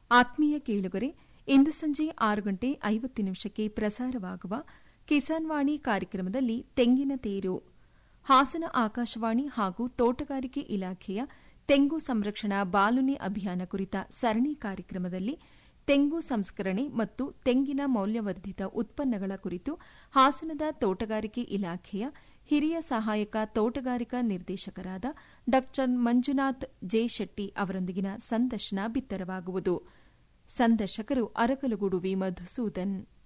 ಆತ್ಮೀಯ ಕೇಳುಗರೆ ಇಂದು ಸಂಜೆ ಆರು ಗಂಟೆ ಐವತ್ತು ನಿಮಿಷಕ್ಕೆ ಪ್ರಸಾರವಾಗುವ ಕಿಸಾನ್ ವಾಣಿ ಕಾರ್ಯಕ್ರಮದಲ್ಲಿ ತೆಂಗಿನ ತೇರು ಹಾಸನ ಆಕಾಶವಾಣಿ ಹಾಗೂ ತೋಟಗಾರಿಕೆ ಇಲಾಖೆಯ ತೆಂಗು ಸಂರಕ್ಷಣಾ ಬಾಲುನಿ ಅಭಿಯಾನ ಕುರಿತ ಸರಣಿ ಕಾರ್ಯಕ್ರಮದಲ್ಲಿ ತೆಂಗು ಸಂಸ್ಕರಣೆ ಮತ್ತು ತೆಂಗಿನ ಮೌಲ್ಯವರ್ಧಿತ ಉತ್ಪನ್ನಗಳ ಕುರಿತು ಹಾಸನದ ತೋಟಗಾರಿಕೆ ಇಲಾಖೆಯ ಹಿರಿಯ ಸಹಾಯಕ ತೋಟಗಾರಿಕಾ ನಿರ್ದೇಶಕರಾದ ಡಾ ಮಂಜುನಾಥ್ ಜೆ ಶೆಟ್ಟಿ ಅವರೊಂದಿಗಿನ ಸಂದರ್ಶನ ಬಿತ್ತರವಾಗುವುದು ಸಂದರ್ಶಕರು ಅರಕಲಗೂಡು ವಿ ಮಧುಸೂದನ್